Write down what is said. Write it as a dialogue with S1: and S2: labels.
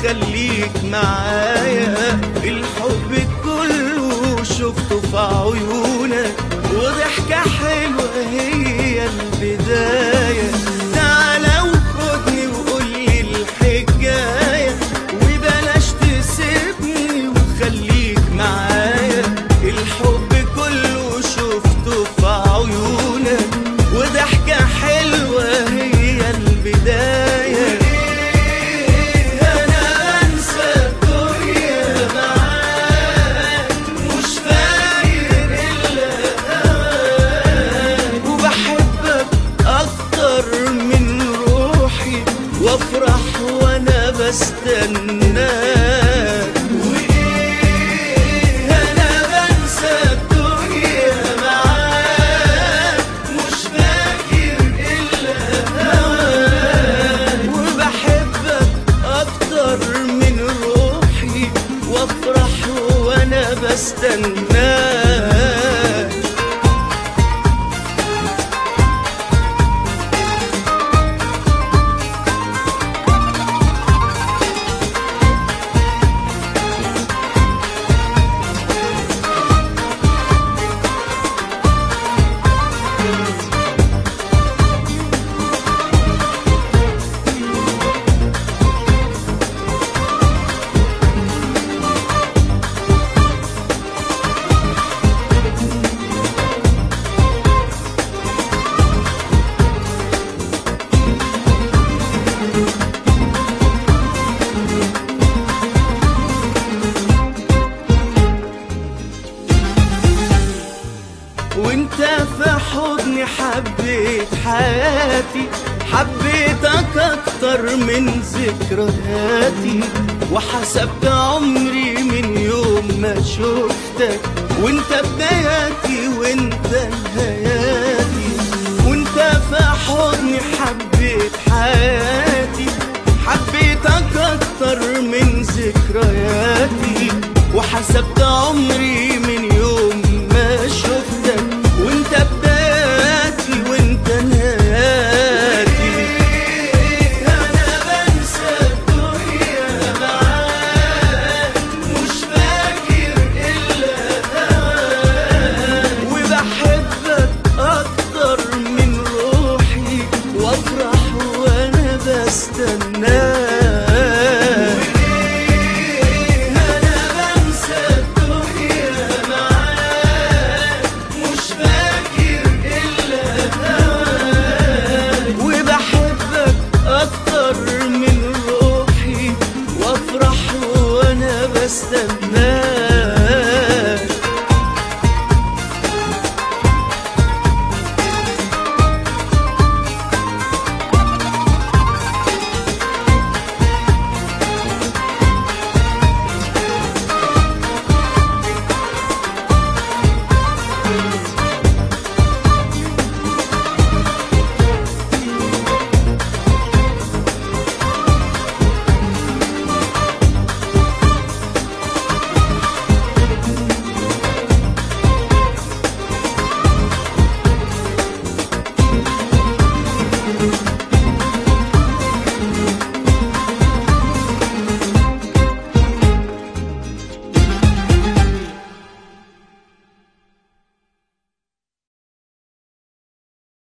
S1: وخليك معايا الحب كله شفته في عيونك وضحكة حلوة هي البداية تعالى وخدني وقولي الحكاية وبلاش تسيبني وخليك معايا الحب كله شفته في عيونك وضحكة حلوة هي البداية أنا أنسى الدنيا معاك مش فاكر إلا هواك وبحبك أكتر من روحي وأفرح وأنا بستناك وإيه أنا بنسى الدنيا معاك مش فاكر إلا هواك وبحبك أكتر من روحي وأفرح وأنا بستناك وانت في حضني حبيت حياتي حبيتك اكتر من ذكرياتي وحسبت عمري من يوم ما شفتك وانت بداياتي وانت نهاياتي وانت في حضني حبيت حياتي حبيتك اكتر من ذكرياتي وحسبت